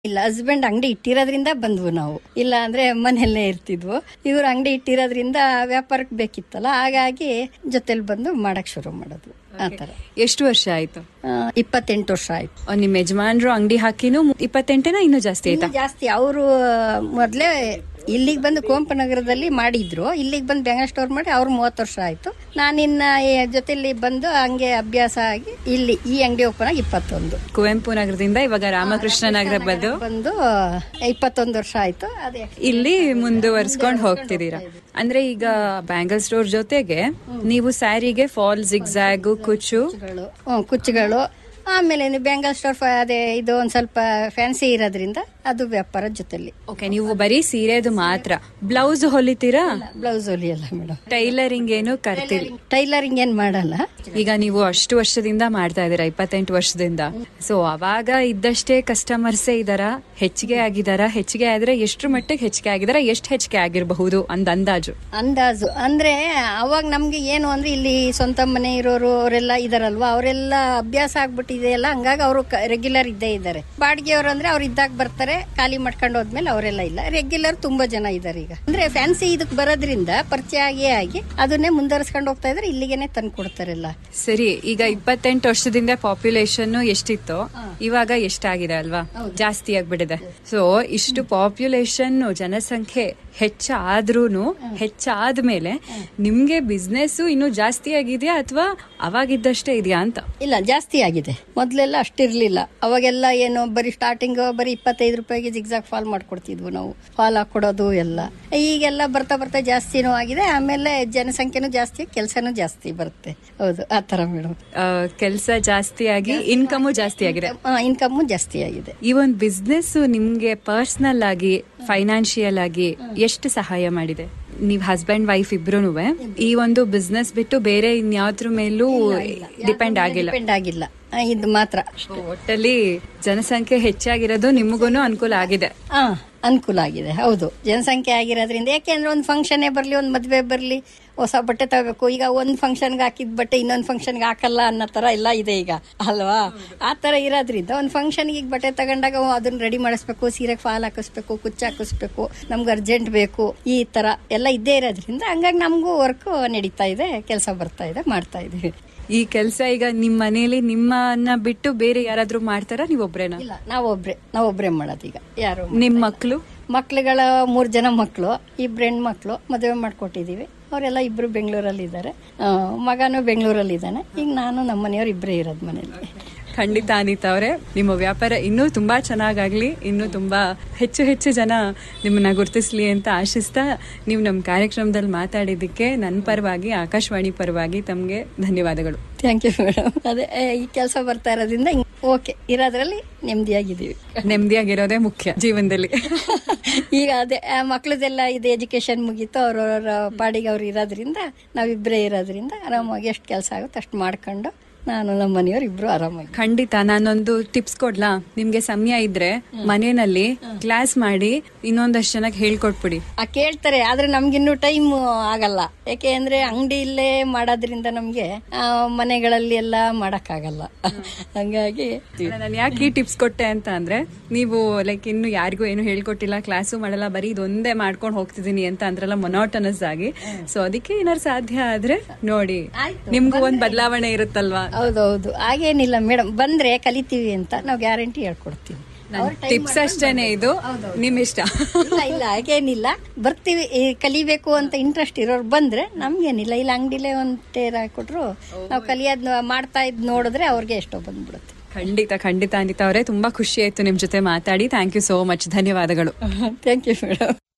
ಇಲ್ಲ ಹಸ್ಬೆಂಡ್ ಅಂಗಡಿ ಇಟ್ಟಿರೋದ್ರಿಂದ ಬಂದ್ವು ನಾವು ಇಲ್ಲ ಅಂದ್ರೆ ಮನೆಯಲ್ಲೇ ಇರ್ತಿದ್ವು ಇವ್ರು ಅಂಗಡಿ ಇಟ್ಟಿರೋದ್ರಿಂದ ವ್ಯಾಪಾರಕ್ಕೆ ಬೇಕಿತ್ತಲ್ಲ ಹಾಗಾಗಿ ಜೊತೆಲಿ ಬಂದು ಮಾಡಕ್ ಶುರು ಮಾಡೋದು ಆತರ ಎಷ್ಟು ವರ್ಷ ಆಯ್ತು ಇಪ್ಪತ್ತೆಂಟು ವರ್ಷ ಆಯ್ತು ಆ, ನಿಮ್ ಯಜಮಾನ್ರು ಅಂಗಡಿ ಹಾಕಿನೂ ಇಪ್ಪತ್ತೆಂಟೇನ ಇನ್ನೂ ಜಾಸ್ತಿ ಆಯ್ತಾ ಇನ್ನು ಜಾಸ್ತಿ ಅವರು ಮೊದ್ಲೇ ಇಲ್ಲಿಗೆ ಬಂದು ಕುವೆಂಪು ನಗರದಲ್ಲಿ ಮಾಡಿದ್ರು ಇಲ್ಲಿಗೆ ಬಂದು ಬೆಂಗ ಸ್ಟೋರ್ ಮಾಡಿ ಅವ್ರು ಮೂವತ್ತು ವರ್ಷ ಆಯ್ತು ನಾನಿನ್ನ ಈ ಜೊತೆಲಿ ಬಂದು ಹಂಗೆ ಅಭ್ಯಾಸ ಆಗಿ ಇಲ್ಲಿ ಈ ಅಂಗಡಿ ಓಪನ್ ಆಗಿ ಇಪ್ಪತ್ತೊಂದು ಕುವೆಂಪು ನಗರದಿಂದ ಇವಾಗ ರಾಮಕೃಷ್ಣ ನಗರ ಬಂದು ಬಂದು ಇಪ್ಪತ್ತೊಂದು ವರ್ಷ ಆಯ್ತು ಅದೇ ಇಲ್ಲಿ ಮುಂದುವರ್ಸ್ಕೊಂಡು ಹೋಗ್ತಿದ್ದೀರಾ ಅಂದ್ರೆ ಈಗ ಬ್ಯಾಂಗಲ್ ಸ್ಟೋರ್ ಜೊತೆಗೆ ನೀವು ಸ್ಯಾರಿಗೆ ಫಾಲ್ ಜಿಗ್ಜಾಗು ಕುಚ್ಚು ಕುಚ್ಚುಗಳು ಹ್ಮ್, ಕುಚ್ಚುಗಳು ಆಮೇಲೆ ನೀವು ಬೆಂಗಾಲ್ ಸ್ಟೋರ್ ಅದೇ ಇದು ಒಂದ್ ಸ್ವಲ್ಪ ಫ್ಯಾನ್ಸಿ ಇರೋದ್ರಿಂದ ಅದು ವ್ಯಾಪಾರದ ಜೊತೆಲಿ ಓಕೆ ನೀವು ಬರೀ ಸೀರೆದು ಮಾತ್ರ ಬ್ಲೌಸ್ ಹೊಲಿತೀರಾ ಬ್ಲೌಸ್ ಹೊಲಿಯಲ್ಲ ಮೇಡಮ್ ಟೈಲರಿಂಗ್ ಏನು ಕರ್ತೀರಿ ಟೈಲರಿಂಗ್ ಏನ್ ಮಾಡಲ್ಲ ಈಗ ನೀವು ಅಷ್ಟು ವರ್ಷದಿಂದ ಮಾಡ್ತಾ ಇದ್ದೀರಾ ಇಪ್ಪತ್ತೆಂಟು ವರ್ಷದಿಂದ ಸೊ ಅವಾಗ ಇದ್ದಷ್ಟೇ ಕಸ್ಟಮರ್ಸೇ ಇದಾರ ಹೆಚ್ಚಿಗೆ ಆಗಿದಾರ ಹೆಚ್ಚಿಗೆ ಆದ್ರೆ ಎಷ್ಟ್ರ ಮಟ್ಟಿಗೆ ಹೆಚ್ಚಿಗೆ ಆಗಿದಾರ ಎಷ್ಟು ಹೆಚ್ಚಿಗೆ ಆಗಿರಬಹುದು ಅಂದ್ ಅಂದಾಜು ಅಂದಾಜು ಅಂದ್ರೆ ಅವಾಗ ನಮ್ಗೆ ಏನು ಅಂದ್ರೆ ಇಲ್ಲಿ ಸ್ವಂತ ಮನೆ ಇರೋರು ಅವರೆಲ್ಲ ಇದಾರಲ್ವಾ ಅವರೆಲ್ಲ ಅಭ್ಯಾಸ ಆಗ್ಬಿಟ್ಟಿದೆ ಅಲ್ಲ ಹಂಗಾಗಿ ಅವರು ರೆಗ್ಯುಲರ್ ಇದ್ದೇ ಇದ್ದಾರೆ ಬಾಡಿಗೆಯವರು ಅಂದ್ರೆ ಅವ್ರು ಇದ್ದಾಗ ಬರ್ತಾರೆ ಖಾಲಿ ಮಾಡ್ಕೊಂಡು ಹೋದ್ಮೇಲೆ ಅವರೆಲ್ಲ ಇಲ್ಲ ರೆಗ್ಯುಲರ್ ತುಂಬಾ ಜನ ಇದಾರೆ ಈಗ ಅಂದ್ರೆ ಫ್ಯಾನ್ಸಿ ಇದಕ್ ಬರೋದ್ರಿಂದ ಪರಿಚಯ ಆಗಿ ಆಗಿ ಅದನ್ನೇ ಮುಂದುವರ್ಸ್ಕೊಂಡು ಹೋಗ್ತಾ ಇದ್ರೆ ಇಲ್ಲಿಗೆನೆ ತಂದು ಕೊಡ್ತಾರೆಲ್ಲ ಸರಿ ಈಗ ಇಪ್ಪತ್ತೆಂಟು ವರ್ಷದಿಂದ ಪಾಪ್ಯುಲೇಷನ್ ಎಷ್ಟಿತ್ತು ಇವಾಗ ಎಷ್ಟಾಗಿದೆ ಅಲ್ವಾ ಜಾಸ್ತಿ ಆಗ್ಬಿಟ್ಟಿದೆ ಸೊ ಇಷ್ಟು ಪಾಪ್ಯುಲೇಷನ್ ಜನಸಂಖ್ಯೆ ಹೆಚ್ಚಾದ್ರೂನು ಹೆಚ್ಚಾದ್ಮೇಲೆ ನಿಮ್ಗೆ ಬಿಸ್ನೆಸ್ ಇನ್ನು ಜಾಸ್ತಿ ಆಗಿದೆಯಾ ಅಥವಾ ಅವಾಗಿದ್ದಷ್ಟೇ ಇದೆಯಾ ಅಂತ ಇಲ್ಲ ಜಾಸ್ತಿ ಆಗಿದೆ ಮೊದ್ಲೆಲ್ಲ ಅಷ್ಟಿರ್ಲಿಲ್ಲ ಅವಾಗೆಲ್ಲ ಏನು ಬರೀ ಸ್ಟಾರ್ಟಿಂಗ್ ಬರೀ ಇಪ್ಪತ್ತೈದು ರೂಪಾಯಿಗೆ ಜಿಗ್ಜಾಗ್ ಫಾಲ್ ಮಾಡ್ಕೊಡ್ತಿದ್ವು ನಾವು ಫಾಲ್ ಹಾಕೊಡೋದು ಎಲ್ಲ ಈಗೆಲ್ಲ ಬರ್ತಾ ಬರ್ತಾ ಜಾಸ್ತಿನೂ ಆಗಿದೆ ಆಮೇಲೆ ಜನಸಂಖ್ಯೆನೂ ಜಾಸ್ತಿ ಕೆಲಸನೂ ಜಾಸ್ತಿ ಬರುತ್ತೆ ಹೌದು ಆ ತರ ಮೇಡಮ್ ಕೆಲಸ ಜಾಸ್ತಿ ಆಗಿ ಇನ್ಕಮು ಜಾಸ್ತಿ ಆಗಿದೆ ಇನ್ಕಮ್ ಜಾಸ್ತಿ ಆಗಿದೆ ಈ ಒಂದು ಬಿಸ್ನೆಸ್ ನಿಮ್ಗೆ ಪರ್ಸನಲ್ ಆಗಿ ಫೈನಾನ್ಷಿಯಲ್ ಆಗಿ ಎಷ್ಟು ಸಹಾಯ ಮಾಡಿದೆ ನೀವ್ ಹಸ್ಬೆಂಡ್ ವೈಫ್ ಇಬ್ರು ಈ ಒಂದು ಬಿಸ್ನೆಸ್ ಬಿಟ್ಟು ಬೇರೆ ಇನ್ಯಾವ್ದ್ರ ಮೇಲೂ ಡಿಪೆಂಡ್ ಆಗಿಲ್ಲ ಡಿಪೆಂಡ್ ಆಗಿಲ್ಲ ಆ, ಇದು ಮಾತ್ರ ಒಟ್ಟಲ್ಲಿ ಜನಸಂಖ್ಯೆ ಹೆಚ್ಚಾಗಿರೋದು ನಿಮಗೂನು ಅನುಕೂಲ ಆಗಿದೆ ಹಾ ಅನುಕೂಲ ಆಗಿದೆ ಹೌದು ಜನಸಂಖ್ಯೆ ಆಗಿರೋದ್ರಿಂದ ಯಾಕೆಂದ್ರೆ ಒಂದು ಫಂಕ್ಷನ್ನೇ ಬರಲಿ ಒಂದು ಮದುವೆ ಬರಲಿ ಹೊಸ ಬಟ್ಟೆ ತಗೋಬೇಕು ಈಗ ಒಂದು ಫಂಕ್ಷನ್ಗೆ ಹಾಕಿದ ಬಟ್ಟೆ ಇನ್ನೊಂದು ಫಂಕ್ಷನ್ಗೆ ಹಾಕಲ್ಲ ಅನ್ನೋ ತರ ಎಲ್ಲ ಇದೆ ಈಗ ಅಲ್ವಾ ಆ ತರ ಇರೋದ್ರಿಂದ ಒಂದು ಫಂಕ್ಷನ್ಗೆ ಈಗ ಬಟ್ಟೆ ತಗೊಂಡಾಗ ಓ, ಅದನ್ನ ರೆಡಿ ಮಾಡಿಸ್ಬೇಕು ಸೀರೆಗೆ ಫಾಲ್ ಹಾಕಿಸ್ಬೇಕು ಕುಚ್ಚು ಹಾಕಿಸ್ಬೇಕು ನಮ್ಗೆ ಅರ್ಜೆಂಟ್ ಬೇಕು ಈ ತರ ಎಲ್ಲ ಇದ್ದೇ ಇರೋದ್ರಿಂದ ಹಂಗಾಗಿ ನಮಗೂ ವರ್ಕ್ ನಡೀತಾ ಇದೆ ಕೆಲಸ ಬರ್ತಾ ಇದೆ ಮಾಡ್ತಾ ಇದೀವಿ ಈ ಕೆಲಸ ಈಗ ನಿಮ್ ಮನೇಲಿ ನಿಮ್ಮನ್ನ ಬಿಟ್ಟು ಬೇರೆ ಯಾರಾದ್ರೂ ಮಾಡ್ತಾರಾ ನೀವ್ ಒಬ್ರೇನಾ ಇಲ್ಲ ನಾವೊಬ್ರೆ ನಾವೊಬ್ರೆ ಮಾಡೋದು ಈಗ ಯಾರು ನಿಮ್ ಮಕ್ಳು ಮಕ್ಳುಗಳ ಮೂರ್ ಜನ ಮಕ್ಕಳು ಇಬ್ರು ಹೆಣ್ಮಕ್ಳು ಮದುವೆ ಮಾಡ್ಕೊಟ್ಟಿದೀವಿ ಅವರೆಲ್ಲ ಇಬ್ರು ಬೆಂಗಳೂರಲ್ಲಿ ಇದ್ದಾರೆ ಮಗನೂ ಬೆಂಗಳೂರಲ್ಲಿ ಇದ್ದಾನೆ ಈಗ ನಾನು ನಮ್ಮ ಮನೆಯವ್ರು ಇಬ್ಬರೇ ಇರೋದು ಮನೇಲಿ ಖಂಡಿತ ಅನಿತಾ ಅವರೇ ನಿಮ್ಮ ವ್ಯಾಪಾರ ಇನ್ನೂ ತುಂಬಾ ಚೆನ್ನಾಗಾಗ್ಲಿ ಇನ್ನೂ ತುಂಬಾ ಹೆಚ್ಚು ಹೆಚ್ಚು ಜನ ನಿಮ್ಮನ್ನ ಗುರುತಿಸ್ಲಿ ಅಂತ ಆಶಿಸ್ತಾ ನೀವು ನಮ್ಮ ಕಾರ್ಯಕ್ರಮದಲ್ಲಿ ಮಾತಾಡಿದ್ದಕ್ಕೆ ನನ್ನ ಪರವಾಗಿ ಆಕಾಶವಾಣಿ ಪರವಾಗಿ ತಮಗೆ ಧನ್ಯವಾದಗಳು ಥ್ಯಾಂಕ್ ಯು ಮೇಡಮ್ ಅದೇ ಏ, ಈ ಕೆಲಸ ಬರ್ತಾ ಇರೋದ್ರಿಂದ ಓಕೆ ಇರೋದ್ರಲ್ಲಿ ನೆಮ್ಮದಿಯಾಗಿದ್ದೀವಿ ನೆಮ್ಮದಿಯಾಗಿರೋದೇ ಮುಖ್ಯ ಜೀವನದಲ್ಲಿ ಈಗ ಅದೇ ಆ, ಮಕ್ಳದೆಲ್ಲ ಇದು ಎಜುಕೇಶನ್ ಮುಗೀತು ಅವ್ರವ್ರ ಪಾಡಿಗೆ ಅವ್ರು ಇರೋದ್ರಿಂದ ನಾವಿಬ್ಬರೇ ಇರೋದ್ರಿಂದ ಆರಾಮಾಗಿ ಎಷ್ಟು ಕೆಲಸ ಆಗುತ್ತೆ ಅಷ್ಟು ಮಾಡ್ಕೊಂಡು ನಾನು ನಮ್ಮ ಮನೆಯವ್ರು ಇಬ್ರು ಆರಾಮಾಗಿ ಖಂಡಿತ ನಾನೊಂದು ಟಿಪ್ಸ್ ಕೊಡ್ಲಾ ನಿಮ್ಗೆ ಸಮಯ ಇದ್ರೆ ಮನೆಯಲ್ಲಿ ಕ್ಲಾಸ್ ಮಾಡಿ ಇನ್ನೊಂದಷ್ಟು ಜನಕ್ಕೆ ಹೇಳ್ಕೊಟ್ಬಿಡಿ ಆ ಕೇಳ್ತಾರೆ ಆದ್ರೆ ನಮ್ಗಿನ್ನೂ ಟೈಮ್ ಆಗಲ್ಲ ಯಾಕೆ ಅಂದ್ರೆ ಅಂಗಡಿ ಇಲ್ಲೇ ಮಾಡೋದ್ರಿಂದ ನಮ್ಗೆ ಆ, ಮನೆಗಳಲ್ಲಿ ಎಲ್ಲ ಮಾಡಕ್ಕಾಗಲ್ಲ ಹಂಗಾಗಿ ನಾನು ಯಾಕೆ ಈ ಟಿಪ್ಸ್ ಕೊಟ್ಟೆ ಅಂತ ಅಂದ್ರೆ ನೀವು ಲೈಕ್ ಇನ್ನು ಯಾರಿಗೂ ಏನು ಹೇಳ್ಕೊಟ್ಟಿಲ್ಲ ಕ್ಲಾಸು ಮಾಡಲ್ಲ ಬರೀ ಇದೊಂದೇ ಮಾಡ್ಕೊಂಡು ಹೋಗ್ತಿದ್ದೀನಿ ಅಂತ ಅಂದ್ರಲ್ಲ ಮೊನೋಟನಸ್ ಆಗಿ ಸೊ ಅದಕ್ಕೆ ಏನಾರು ಸಾಧ್ಯ ಆದ್ರೆ ನೋಡಿ ನಿಮ್ಗೂ ಒಂದ್ ಬದಲಾವಣೆ ಇರುತ್ತಲ್ವಾ ಹೌದೌದು ಹಾಗೇನಿಲ್ಲ ಮೇಡಮ್ ಬಂದ್ರೆ ಕಲಿತೀವಿ ಅಂತ ನಾವು ಗ್ಯಾರಂಟಿ ಹೇಳ್ಕೊಡ್ತೀವಿ ಅವ್ರ್ time ಟಿಪ್ಸ್ ಅಷ್ಟೇನೆ ಇದು ನಿಮ್ ಇಷ್ಟ ಇಲ್ಲ ಇಲ್ಲ ಹಾಗೇನಿಲ್ಲ ಬರ್ತೀವಿ ಈ ಕಲಿಬೇಕು ಅಂತ ಇಂಟ್ರೆಸ್ಟ್ ಇರೋರು ಬಂದ್ರೆ ನಮ್ಗೇನಿಲ್ಲ ಇಲ್ಲ ಅಂಗಡಿಲೇ ಒಂದ್ ಟೇರ್ ಹಾಕೊಟ್ರು ನಾವು ಕಲಿಯೋದ್ ಮಾಡ್ತಾ ಇದ್ ನೋಡಿದ್ರೆ ಅವ್ರಿಗೆ ಎಷ್ಟೋ ಬಂದ್ಬಿಡುತ್ತೆ ಖಂಡಿತ ಖಂಡಿತ ಅನಿತಾ ಅವರೇ ತುಂಬಾ ಖುಷಿ ಆಯ್ತು ನಿಮ್ ಜೊತೆ ಮಾತಾಡಿ ಥ್ಯಾಂಕ್ ಯು ಸೋ ಮಚ್ ಧನ್ಯವಾದಗಳು ಥ್ಯಾಂಕ್ ಯು ಮೇಡಮ್